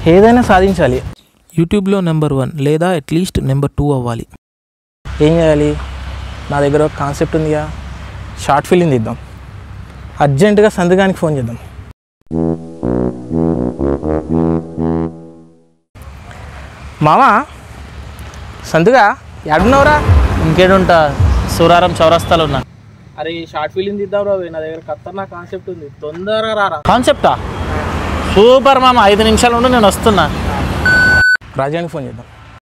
ఏదైనా సాధించాలి యూట్యూబ్లో నెంబర్ వన్ లేదా అట్లీస్ట్ నెంబర్ టూ అవ్వాలి ఏం చేయాలి నా దగ్గర ఒక కాన్సెప్ట్ ఉందిగా షార్ట్ ఫిల్మ్ తీద్దాం అర్జెంటుగా సంతకానికి ఫోన్ చేద్దాం మామా సంతుగా ఎడున్నావురా ఇంకేడుంటా సూరారం చౌరస్తాలో ఉన్నా అరే షార్ట్ ఫిల్మ్ తీద్దాం రా నా దగ్గర ఖతర్నా కాన్సెప్ట్ ఉంది తొందరగా రారా కాన్సెప్టా సూపర్ మామ ఐదు నిమిషాలు ఉండి నేను వస్తున్నా రాజానికి ఫోన్ చేద్దాం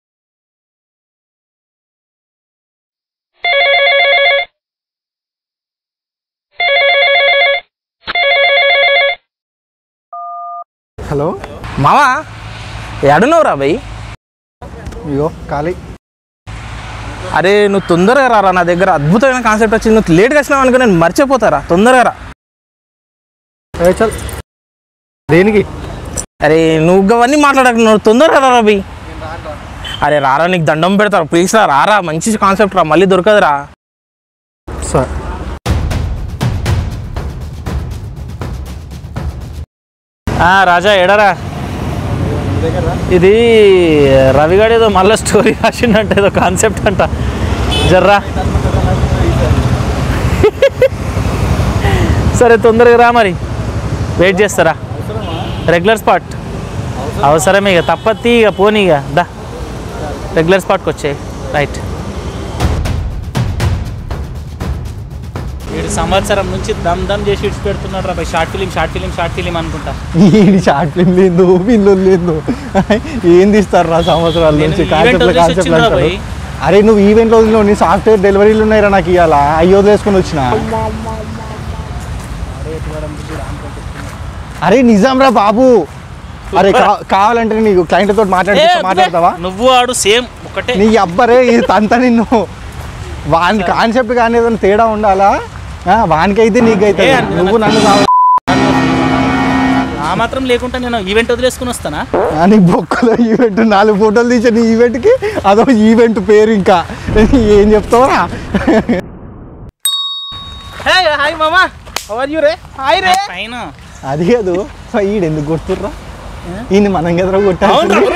హలో మామా ఎడున్నావురా భయ్ ఇగో ఖాళీ అరే నువ్వు తొందరగా రారా నా దగ్గర అద్భుతమైన కాన్సెప్ట్ వచ్చింది నువ్వు లేట్గా వచ్చినావు అనుకో నేను మర్చిపోతారా తొందరగా రా ఏ చల్ దేనికి అరే నువ్వు అవన్నీ మాట్లాడక నువ్వు తొందరగా రారా భయ్ అరే రారా నీకు దండం పెడతారు ప్లీజ్ రా రారా మంచి కాన్సెప్ట్ రా మళ్ళీ దొరకదురా సార్ ఆ, రాజా ఎడరా ఇది రవిగాడు ఏదో మళ్ళీ స్టోరీ రాసిండంట ఏదో కాన్సెప్ట్ అంట జర్రా సరే తొందరగా రా మరి వెయిట్ చేస్తారా రెగ్యులర్ స్పాట్ అవసరమే ఇక తప్పత్తి ఇక పోనీ ఇక దా రెగ్యులర్ స్పాట్కి వచ్చాయి రైట్ ఏడు సంవత్సరం నుంచి దమ్ దమ్ చేసి ఇడిచి పెడుతున్నాడు రా short film short film short film అనుకుంటా ఈ షార్ట్ ఫిల్మ్ లేదు వీళ్ళు లేదు ఏం తీస్తారు రా సంవత్సరాల నేను నుంచి event కాన్సెప్ట్ వదిలేసి కాన్సెప్ట్ వచ్చిండ్రా అంటారు భయ్. అరే నువ్వు ఈవెంట్ రోజుల్లో నీ సాఫ్ట్వేర్ డెలివరీలు ఉన్నాయిరా నాకు ఇవాళ అయ్యి వదిలేసుకొని వచ్చిన అరే నిజం రా బాబు అరే కా- కావాలంటే నీకు క్లయింట్ తోటి మాట్లాడి ఏ, మాట్లాడతావా నువ్వు ఆడు సేమ్ ఒకటే నీ అబ్బరే ఇది తంత నిన్ను వాని కాన్సెప్ట్ కానీ ఏదైనా తేడా ఉండాలా ఆ, వానికైతే నీకైతే ఏ, అన్న- నువ్వు నన్ను కావాలి ఆ మాత్రం లేకుండా నేను ఈవెంట్ వదిలేసుకుని వస్తానా ఆ, నీ బొక్కలో ఈవెంట్ నాలుగు ఫోటోలు తీసే నీ ఈవెంట్కి అదో ఈవెంట్ పేరు ఇంకా ఏం చెప్తావరా హే హాయ్ మామా అవర్ యూ రే హాయ్ రే పైన అది కాదు ఈడు ఎందుకు కొడుతుర్రా ఈయన మనం ఎదురు కొట్టాలి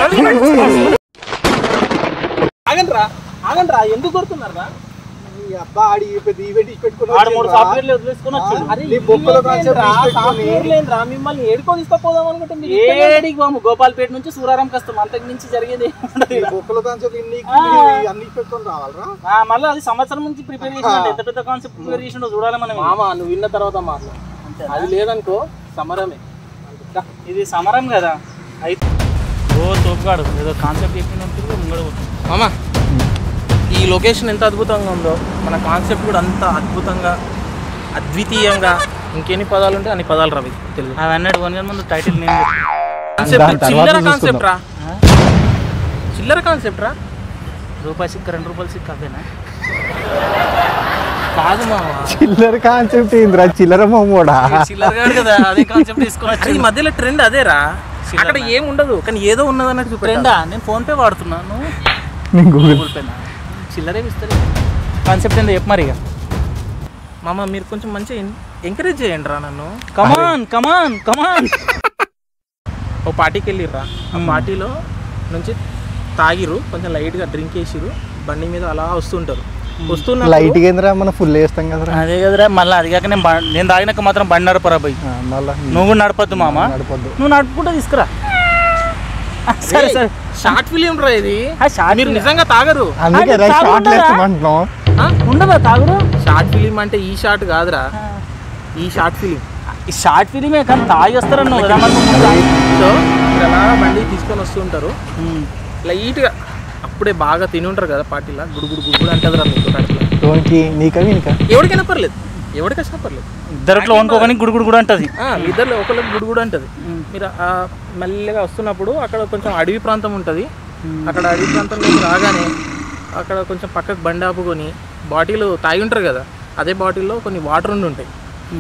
ఆగండి రా ఆగండి రా ఎందుకు కొడుతున్నారా అబ్బా ఆడి పెద్ద ఈవెంట్ ఇచ్చి ఆడు మూడు సాఫ్ట్వేర్లు వదిలేసుకుని వచ్చాడు అరే నీ బొక్కలో concept తీసుకొని- సాఫ్ట్వేర్ లేదురా మిమ్మల్ని ఏడుకో తీసుకుపోదాం అనుకుంటే మీరు ఏడికి పోము గోపాల్పేట నుంచి సూరారం కస్తాం అంతకు మించి జరిగేది ఏం ఉండదు ఈడ. అన్ని పెట్టుకొని రావాలరా ఆ, మళ్ళీ అది సంవత్సరం నుంచి ప్రిపేర్ చేసిన ఎంత పెద్ద కాన్సెప్ట్ ప్రిపేర్ చేసిండో చూడాలి మనం మామ నువ్వు విన్న తర్వాత మాట్లాడు అది లేదనుకో సమరమే ఇది సమరం కదా అయితే ఓ తోపుగాడు ఏదో కాన్సెప్ట్ చెప్పినట్టు ముంగడు మామ ఈ లొకేషన్ ఎంత అద్భుతంగా ఉందో మన కాన్సెప్ట్ కూడా అంత అద్భుతంగా అద్వితీయంగా ఇంకెన్ని పదాలు ఉంటే అన్ని పదాలు రవి తెలుగు అవన్నీ వన్ ముందు టైటిల్ నేను కాన్సెప్ట్ దాని తర్వాత చిల్లర చూసుకుందాం. కాన్సెప్ట్ రా చిల్లర కాన్సెప్ట్ రా రూపాయి సిక్క రెండు రూపాయలు సిక్క అవేనా కాదు మామ చిల్లర కాన్సెప్ట్ ఏందిరా చిల్లర మొమ్మోడా చిల్లర కాదు కదా అదే కాన్సెప్ట్ తీసుకొని అరే, ఈ మధ్యలో ట్రెండ్ అదేరా అక్కడ ఏం ఉండదు కానీ ఏదో ఉన్నది అన్నట్టు చూపెట్టాలి. ఫ్రెండా నేను ఫోన్ పే వాడుతున్నాను నేను గూగుల్ గూగుల్ పేనా చిల్లరే ఇస్తారు కాన్సెప్ట్ ఏందో చెప్పు మరి ఇక మామ మీరు కొంచెం మంచిగా ఎంకరేజ్ చేయండి రా నన్ను కమాన్ కమాన్ కమాన్ ఓ పార్టీకి వెళ్ళిర్రా ఆ పార్టీలో నుంచి తాగిరు కొంచెం లైట్గా డ్రింక్ చేసిరు బండి మీద అలా వస్తుంటారు వస్తున్న లైట్ ఏందిరా మనం ఫుల్ వేస్తాం కదరా అదే కదరా మళ్ళీ అది కాక నేను బం- నేను తాగినాక మాత్రం బండి నడపరా పోయి ఆ, మళ్ళా నువ్వు కూడా నడపద్దు మామ నడపొద్దు నువ్వు నడుపుకుంటే తీసుకురా ఆ, సరే సరే షార్ట్ ఫిలిం రా ఇది ఆ, short మీరు film. నిజంగా తాగరు అందుకే రా అది షార్ట్ తాగుండదా? వేస్తామంటున్నాం ఆ? ఉండదా తాగుడు షార్ట్ ఫిలిం అంటే ఈ షార్ట్ కాదురా ఈ షార్ట్ ఫిలిం ఈ షార్ట్ ఫిలిమే కానీ తాగి వస్తారని నువ్వు కదా మరి నువ్వు తాగి- సో మీరు అలా బండి తీసుకొని వస్తుంటారు ఉమ్. లైట్గా అప్పుడే బాగా తిని ఉంటారు కదా పార్టీలో గుడుగుడు గుడుగుడు అంటది రా మీకు కడుపులో ఎవరికి నీకా వీనికా ఎవరికైనా పర్లేదు ఎవరికైనా పర్లేదు ఇద్దరిట్లో వండుకోగానే గుడి గుడి కూడా అంటది ఆ, మీ ఇద్దరు ఒకళ్ళకి గుడుగుడు అంటది మీరు ఆ మెల్లగా వస్తున్నప్పుడు అక్కడ కొంచెం అడవి ప్రాంతం ఉంటుంది అక్కడ అడవి ప్రాంతంలోకి రాగానే అక్కడ కొంచెం పక్కకు బండి ఆపుకొని బాటిల్ తాగి ఉంటారు కదా అదే బాటిల్లో కొన్ని వాటర్ ఉండి ఉంటాయి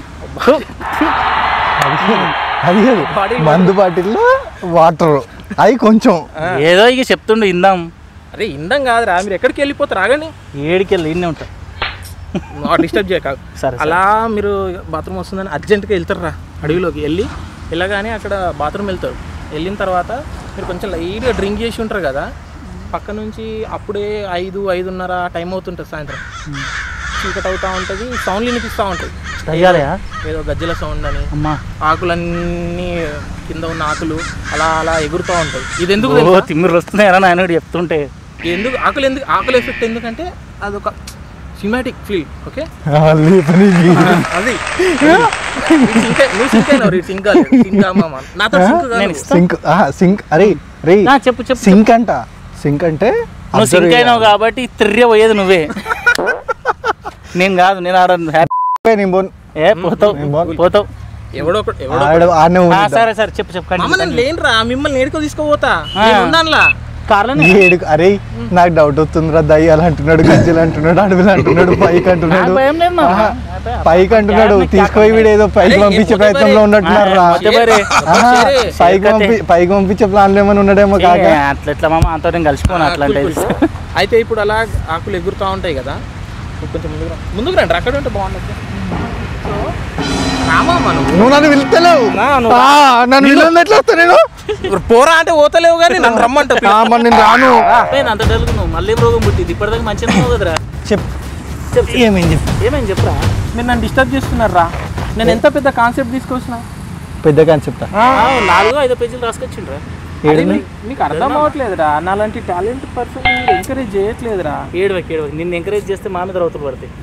అది కాదు Bottle మందు బాటిల్లో వాటర్ అవి కొంచెం ఏదో ఇక చెప్తుండు ఇందాం అరే ఇందం కాదురా మీరు ఎక్కడికి వెళ్ళిపోతారు రాగానే ఏడికి వెళ్ళి ఇన్నే ఉంటా డిస్టర్బ్ చేయక సరే అలా మీరు బాత్రూమ్ వస్తుందని అర్జెంట్గా వెళ్తారు రా అడవిలోకి వెళ్ళి వెళ్ళగానే అక్కడ బాత్రూమ్ వెళ్తారు వెళ్ళిన తర్వాత మీరు కొంచెం లైట్గా డ్రింక్ చేసి ఉంటారు కదా పక్క నుంచి అప్పుడే ఐదు ఐదున్నర టైం అవుతుంటుంది సాయంత్రం చీకటి అవుతూ ఉంటుంది సౌండ్లు వినిపిస్తూ ఉంటాయి దయ్యాలయా ఏదో గజ్జల సౌండ్ అని అమ్మా ఆకులన్నీ కింద ఉన్న ఆకులు అలా అలా ఎగురుతూ ఉంటాయి ఇది ఎందుకు ఓ తెలుసా? తిమ్మిరు వస్తున్నాయరా నాయన చెప్తుంటే ఎందుకు ఆకులు ఎందుకు ఆకుల ఎఫెక్ట్ ఎందుకంటే అదొక సినిమాటిక్ ఫీల్ ఓకే అది సింక్ నువ్వు సింక్ అయినావు రీ సింక్ కాలేదు సింక్ మామ నాతో సింక్ కాదు నేను ఇస్తా. సింక్ సింక్ అరే రే నా చెప్పు చెప్పు సింక్ అంట సింక్ అంటే నువ్వు observe సింక్ అయినావు చేయాలి. కాబట్టి తిర్రే పోయేది నువ్వే నేను కాదు నేను ఆడ హ్యాపీ ఏ, నేను పోను. ఏ పోతావు నేను పోను. పోతావు ఎవడో ఒకడు ఎవడో ఆడ ఆడనే ఆ, ఉంది సరే సరే చెప్పు చెప్పు మామ నేను లేనురా మిమ్మల్ని నేడుకో తీసుకోపోతా ఆ. నేను ఉన్నానులా కార్లోనే ఏడు అరే నాకు డౌట్ వస్తుందిరా దయ్యాలు అంటున్నాడు గజ్జలు అంటున్నాడు అడవులు అంటున్నాడు పైకి అంటున్నాడు నాకు భయం లేదు మామ. ఆహా, పైకి అంటున్నాడు తీసుకుపోయి వీడు ఏదో పైకి అరే, పంపించే ఏ ప్రయత్నంలో ఉన్నట్టున్నారు రా మొత్తం బరే. ఆహా, సరే. పైకి పంపి పైకి పంపించే ప్లాన్లు ఏమైనా ఉన్నాడేమో కాక ఏ, అట్లా ఎట్లా మామ అంతా నేను కలిసిపోను అట్లా అంటే అయితే ఇప్పుడు అలా ఆకులు ఎగురుతూ ఉంటాయి కదా ఇప్పుడు కొంచెం ముందుకు రా. ముందుకు రండి అక్కడ ఉంటే బాగుండదు సో రామా మనం నువ్వు నన్ను పిలుస్తలేవు నా, నువ్వు ఆ, నన్ను పిల్లలు ఎట్లా వస్తా నేను పోరా అంటే పోతలేవు కానీ నన్ను రమ్మంటావు ఆ, మరి నేను రాను నేను అంత డల్గు నువ్వు మళ్ళీ రోగం పుట్టింది ఇప్పటిదాకా మంచిగా ఉన్నావు కదరా చెప్పు ఏమేం చెప్పు ఏమేం చెప్పరా మీరు నన్ను డిస్టర్బ్ చేస్తున్నారా నేను ఎంత పెద్ద కాన్సెప్ట్ తీసుకొచ్చిన పెద్ద కాన్సెప్ట్ నాలుగు ఐదు పేజీలు రాసుకొచ్చిండ్రా అది మీ- మీకు అర్థం అవ్వట్లేదురా నాలాంటి టాలెంట్ పర్సన్ ఎంకరేజ్ చేయట్లేదురా ఏడువకి ఏడువకి నిన్ను ఎంకరేజ్ చేస్తే మా మీద రౌతులు పడతాయి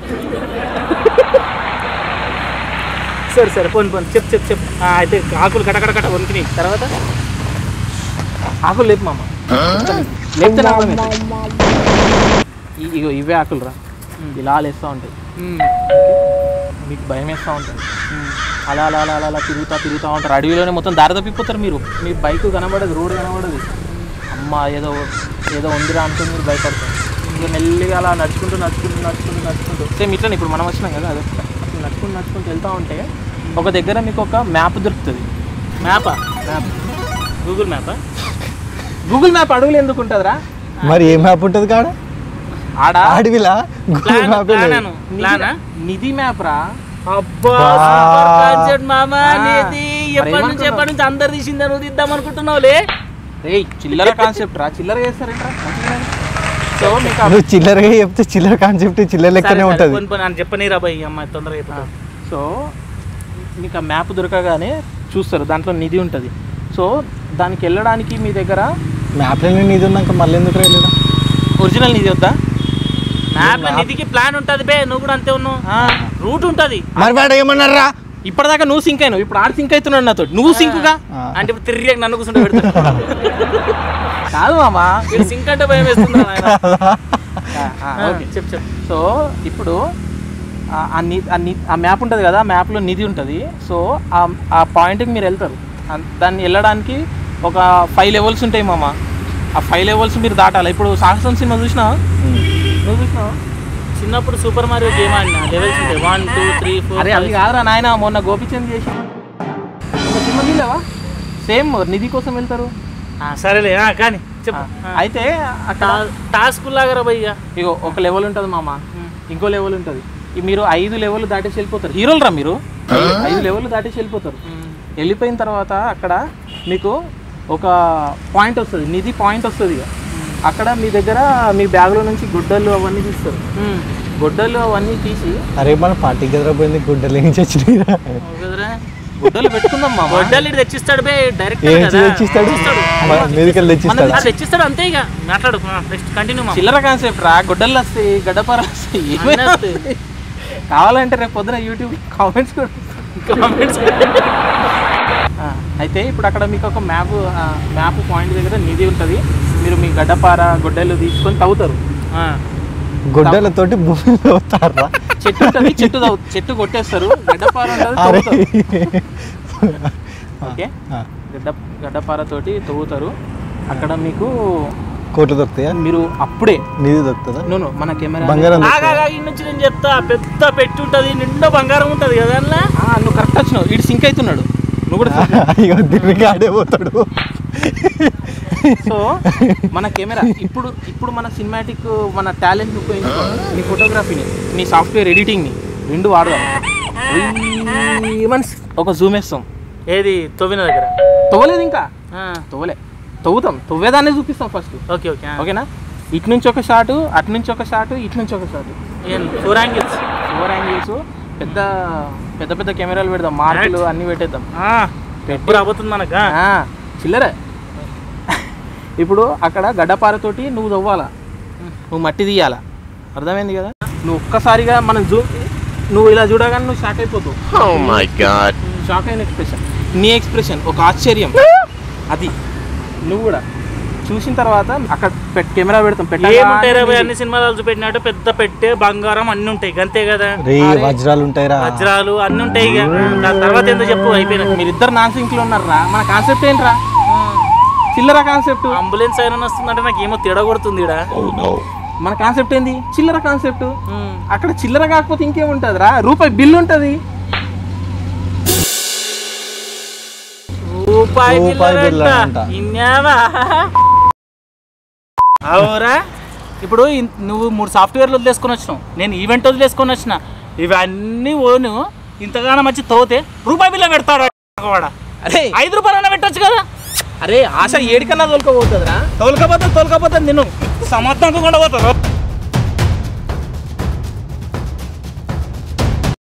సరే సరే పోను పోను చెప్పు చెప్పు చెప్పు ఆ, అయితే ఆకులు కటకట కట వణికినాయి తర్వాత ఆకులు లేపు మామ లేపితే నాకు భయం వేస్తుంది. ఈ- ఇగో ఇవే ఆకులు రా ఇలా లేస్తూ ఉంటాయి మీకు భయం వేస్తూ ఉంటుంది అలా అలా అలా అలా అలా తిరుగుతా తిరుగుతూ ఉంటారు అడవిలోనే మొత్తం దారి తప్పిపోతారు మీరు మీ బైక్ కనబడదు రోడ్ కనబడదు అమ్మ ఏదో ఏదో ఉందిరా అనుకుని మీరు భయపడతారు ఇక మెల్లిగా అలా నడుచుకుంటూ నడుచుకుంటూ నడుచుకుంటూ నడుచుకుంటూ సేమ్ ఇట్లా ఇప్పుడు మనం వచ్చినాం కదా అది అట్లా నడుచుకుంటూ నడుచుకుంటూ వెళ్తూ ఉంటే ఒక దగ్గర మీకు ఒక మ్యాప్ దొరుకుతుంది మ్యాపా మ్యాప్ గూగుల్ మ్యాపా గూగుల్ మ్యాప్ అడవులు ఎందుకు ఉంటుందిరా మరి ఏ మ్యాప్ ఉంటుంది కాడ ఆడ అడవిలా గూగుల్ ప్లాన్ మ్యాప్ ప్లాన్ ప్లానా నిధి మ్యాప్ రా అబ్బా బా. సూపర్ కాన్సెప్ట్ మామ ఆ. నీది ఎప్పటి నుంచి మరేమనుకున్నావు? ఎప్పటి నుంచి అందరు తీసిందా నువ్వు తీద్దాం అనుకుంటున్నావులే రేయ్ చిల్లర కాన్సెప్ట్ రా చిల్లర చేస్తారేంట్రా మంచిగా సో మీకు ఆ- నువ్వు చిల్లరగా చెప్తే చిల్లర కాన్సెప్ట్ చిల్లర లెక్కనే ఉంటుంది అని చెప్పనీరా భయ్ అమ్మాయి తొందరగా అయిపోతా సో మీకు ఆ మ్యాప్ దొరకగానే చూస్తారు దాంట్లో నిధి ఉంటుంది సో దానికి వెళ్ళడానికి మీ దగ్గర మ్యాప్ లో నీది ఉన్నాక మళ్ళీ ఎందుకు రాయలేదా ఒరిజినల్ నిధి వద్దా మ్యాప్ నిధికి ప్లాన్ ఉంటది బే నువ్వు కూడా అంతే ఉన్నావు ఆ, రూట్ ఉంటది మరి వాడు ఏమన్నారా ఇప్పటిదాకా నువ్వు సింక్ అయినావు ఇప్పుడు ఆడు సింక్ అవుతున్నాడు నాతో నువ్వు సింక్గా ఆ. అంటే ఇప్పుడు తిరిగి నన్ను కూర్చుంటే పెడతాడు కాదు మామా వీడు సింక్ అంటే భయం వేస్తుంది నాయన. ఓకే చెప్పు చెప్పు సో ఇప్పుడు ఆ- ఆ ని ఆ ని ఆ మ్యాప్ ఉంటుంది కదా ఆ మ్యాప్లో నిధి ఉంటుంది సో ఆ ఆ పాయింట్కి మీరు వెళ్తారు అన్- దాన్ని వెళ్ళడానికి ఒక ఫైవ్ లెవెల్స్ ఉంటాయి మామ ఆ ఫైవ్ లెవెల్స్ మీరు దాటాలి ఇప్పుడు సాహసం సినిమా చూసినా నువ్వు చూసినావా చిన్నప్పుడు సూపర్ మారియో గేమ్ ఆడినా లెవెల్స్ ఉంటాయి వన్ టూ త్రీ ఫోర్ అరే అది కాదురా నాయన మొన్న గోపిచంద్ చేసి ఒక సినిమా చూడలేవా సేమ్ నిధి కోసం వెళ్తారు సరేలే ఆ, కానీ చెప్పు ఆ, అయితే అక్కడ టాస్క్ లాగా భయ్యా ఇగో ఒక లెవెల్ ఉంటుంది మామ ఇంకో లెవెల్ ఉంటుంది ఈ మీరు ఐదు లెవెల్ దాటేసి వెళ్ళిపోతారు హీరోలు రా మీరు ఐదు లెవెల్ దాటేసి వెళ్ళిపోతారు వెళ్ళిపోయిన తర్వాత అక్కడ మీకు ఒక పాయింట్ వస్తుంది నిధి పాయింట్ వస్తుంది ఇక అక్కడ మీ దగ్గర మీ బ్యాగ్లో నుంచి గుడ్డలు అవన్నీ తీస్తారు గుడ్డలు అవన్నీ తీసి అరే మన పార్టీకి ఎదురపోయింది గుడ్డలు ఏం చచ్చినాయిరా గుడ్డలు పెట్టుకుందాం మామ వడ్డాలు ఇటు తెచ్చిస్తాడు బే డైరెక్ట్ ఏం తెచ్చిస్తాడు మీదికెళ్ళి తెచ్చిస్తాడు తెచ్చిస్తాడు అంతే ఇక మాట్లాడు నెక్స్ట్ కంటిన్యూ మా చిల్లర కాన్సెప్ట్ రా గుడ్డలు వస్తాయి గడ్డపార వస్తాయి ఏమైనా వస్తాయి. వస్తాయి. కావాలంటే రేపు పొద్దున యూట్యూబ్ కామెంట్స్ కూడా కామెంట్స్ ఆ, అయితే ఇప్పుడు అక్కడ మీకు ఒక మ్యాప్ మ్యాప్ పాయింట్ దగ్గర నిధి ఉంటుంది మీరు మీ గడ్డపార గొడ్డలు తీసుకొని తవ్వుతారు గుడ్డలతోటి భూమిలో వస్తారా చెట్టు ఉంటుంది చెట్టు తవ్వు చెట్టు కొట్టేస్తారు గడ్డపార ఉంటుంది అరే తవ్వుతారు ఓకే ఆ, గడ్డ గడ్డపారతోటి తవ్వుతారు అక్కడ మీకు కోట్లు దొరుకుతాయా మీరు అప్పుడే నీది దొరుకుతుందా నూను మన కెమెరా బంగారం ఆగా దొరుకుతుందా? ఈ నుంచి నేను చెప్తా పెద్ద పెట్టి ఉంటది నిండా బంగారం ఉంటది కదా అందులో ఆ, నువ్వు కరెక్ట్ వచ్చినావు ఇటు సింక్ అవుతున్నాడు నువ్వు కూడా sync అయ్యో దీనికి ఆడే పోతాడు సో మన కెమెరా ఇప్పుడు ఇప్పుడు మన సినిమాటిక్ మన టాలెంట్ ఉపయోగించుకో నీ ఫోటోగ్రఫీని నీ సాఫ్ట్వేర్ ఎడిటింగ్ని రెండు వాడదాం మనస్ ఒక జూమ్ వేస్తాం ఏది తొవ్విన దగ్గర తవ్వలేదు ఇంకా తవ్వలే తవ్వుతాం తవ్వేదాన్ని చూపిస్తాం ఫస్ట్ ఓకే ఓకే ఓకేనా ఇటు నుంచి ఒక షాటు అటు నుంచి ఒక షాటు ఇటు నుంచి ఒక shot four angles four angles పెద్ద పెద్ద పెద్ద కెమెరాలు పెడదాం మార్కులు అన్నీ పెట్టేద్దాం ఎప్పుడు రాబోతుంది మనకు ఆ, చిల్లరే ఇప్పుడు అక్కడ గడ్డపారతోటి నువ్వు తవ్వాలా నువ్వు మట్టి తీయాలా అర్థమైంది కదా నువ్వు ఒక్కసారిగా మనం జూ నువ్వు ఇలా చూడగానే నువ్వు షాక్ అయిపోతావు Oh my god. షాక్ అయిన ఎక్స్ప్రెషన్ నీ ఎక్స్ప్రెషన్ ఒక ఆశ్చర్యం అది నువ్వు కూడా చూసిన తర్వాత అక్కడ పెట్ కెమెరా పెడతాం ఏముంటాయి రా పెట్టాలి అన్ని సినిమాలు చూపెట్టినట్టు పెద్ద పెట్టే బంగారం అన్ని ఉంటాయి అంతే కదా రే వజ్రాలు ఉంటాయిరా వజ్రాలు అన్ని ఉంటాయి ఇక దాని తర్వాత ఏందో చెప్పు అయిపోయినా మీరిద్దరు నాన్ సింక్ లో ఉన్నారా మన కాన్సెప్ట్ ఏంట్రా చిల్లర కాన్సెప్ట్ అంబులెన్స్ అయినా వస్తుందంటే నాకు ఏమో తేడా కొడుతుంది ఈడ Oh no. మన కాన్సెప్ట్ ఏంది చిల్లర కాన్సెప్ట్ అక్కడ చిల్లర కాకపోతే ఇంకేముంటది రా రూపాయి బిల్ ఉంటది రూపాయి రూపాయి బిల్లరంట. బిల్లరంట. ఇన్యావా అవురా ఇప్పుడు ఇన్- నువ్వు మూడు సాఫ్ట్వేర్లు వదిలేసుకొని వచ్చినావు నేను ఈవెంట్ వదిలేసుకొని వచ్చిన ఇవన్నీ ఓను ఇంతగానో మంచి తోతే రూపాయి బిల్ల పెడతాడు వాడ అరే ఐదు రూపాయలైనా పెట్టొచ్చు కదా అరే ఆశ ఏడికన్నా తోలుకోబోతుందిరా తోలుకపోతే తోలుకపోతే నిన్ను సమర్థంగా కూడా పోతారు